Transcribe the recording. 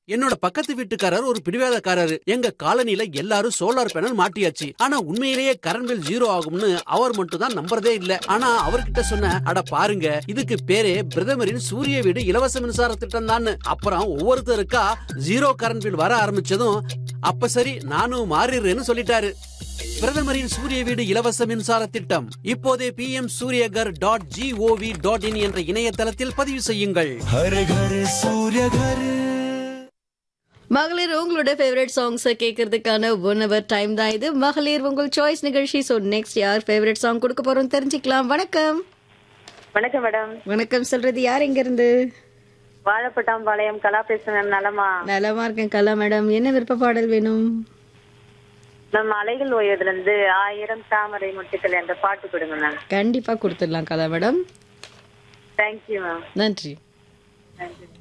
என்னோட பக்கத்து வீட்டுக்காரர் ஒரு பிடிவாதக்காரரு எங்க காலனில எல்லாரும் சோலார் பேனல் மாட்டியாச்சு ஆனா உண்மையிலேயே கரண்ட் பில் ஜீரோ ஆகும்னு அவர் மட்டும் தான் நம்புறதே இல்ல ஆனா அவர்கிட்ட சொன்ன அட பாருங்க இதுக்கு பேரே பிரதமரின் சூரிய வீடு இலவச மின்சார திட்டம் தான் அப்புறம் ஒவ்வொருத்தருக்கா ஜீரோ கரண்ட் பில் வர ஆரம்பிச்சதும் அப்ப சரி நானும் மாறிடுறேன்னு சொல்லிட்டாரு பிரதமரின் சூரிய வீடு இலவச மின்சார திட்டம் இப்போதே P M Suryaghar dot GOV dot in என்ற இணையதளத்தில் பதிவு செய்யுங்கள் हर घर सूर्य घर மகளிர் உங்களோட ஃபேவரட் சாங்ஸை கேட்கறதுக்கான ஒன் ஹவர் டைம் தான் இது மகளிர் உங்கள் சாய்ஸ் நிகழ்ச்சி ஸோ நெக்ஸ்ட் யார் ஃபேவரட் சாங் கொடுக்க போறோம் தெரிஞ்சுக்கலாம் வணக்கம் வணக்கம் மேடம் வணக்கம் சொல்றது யார் எங்க இருந்து வாழப்பட்டாம்பாளையம் கலா பேசுறேன் நலமா நலமா இருக்கேன் கலா மேடம் என்ன விருப்ப பாடல் வேணும் நம்ம அலைகள் ஓய்வதுல இருந்து ஆயிரம் தாமரை முட்டுக்கள் என்ற பாட்டு கொடுங்க மேம் கண்டிப்பா கொடுத்துடலாம் கலா மேடம் தேங்க்யூ மேம் நன்றி தேங்க்யூ